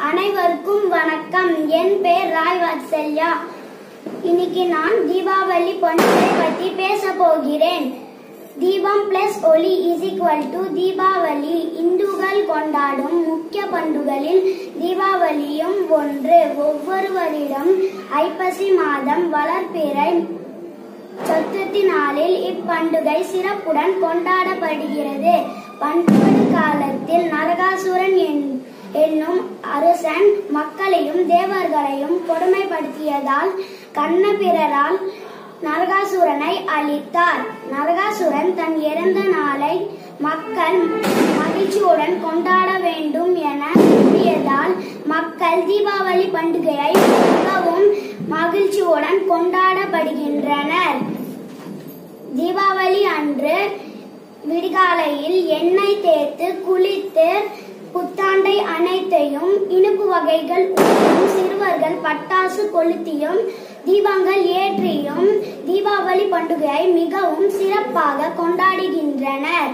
அனைவருக்கும் வணக்கம் என் பேர் ராய் வாத்சல்யா இன்னைக்கு நான் தீபாவளி பண்டிகை பத்தி பேச போகிறேன் தீபம் பிளஸ் ஒளி இஸ் ஈக்வல் டு தீபாவளி இந்துக்கள் கொண்டாடும் முக்கிய பண்டுகளில் தீபாவளியும் ஒன்று ஒவ்வொருவரிடம் ஐப்பசி மாதம் வளர்பிறை சதுர்த்தி நாளில் இப்பண்டிகை சிறப்புடன் கொண்டாடப்படுகிறது பண்பாடு காலத்தில் நரகாசுரன் என்- என்னும் அரசன் மக்களையும் தேவர்களையும் கொடுமைப்படுத்தியதால் கண்ணபிரரால் நரகாசுரனை அழித்தார் நரகாசுரன் தன் இறந்த நாளை மக்கள் மகிழ்ச்சியுடன் கொண்டாட வேண்டும் என கூறியதால் மக்கள் தீபாவளி பண்டிகையை மிகவும் மகிழ்ச்சியுடன் கொண்டாடப்படுகின்றனர் தீபாவளி அன்று விடிகாலையில் எண்ணெய் தேய்த்து குளித்து புத்தாண்டை அனைத்தையும் இனிப்பு வகைகள் உண்டும் சிறுவர்கள் பட்டாசு கொளுத்தியும் தீபங்கள் ஏற்றியும் தீபாவளி பண்டிகையை மிகவும் சிறப்பாக கொண்டாடுகின்றனர்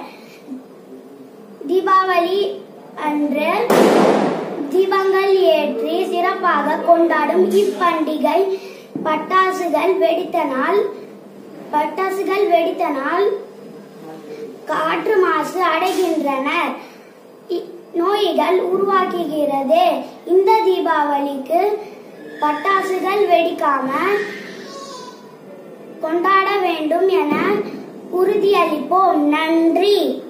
தீபாவளி அன்று தீபங்கள் ஏற்றி சிறப்பாக கொண்டாடும் இப்பண்டிகை பட்டாசுகள் வெடித்த நாள் பட்டாசுகள் வெடித்த நாள் காற்று மாசு அடைகின்றனர் இ- நோய்கள் உருவாக்குகிறது இந்த தீபாவளிக்கு பட்டாசுகள் வெடிக்காம கொண்டாட வேண்டும் என உறுதியளிப்போம் நன்றி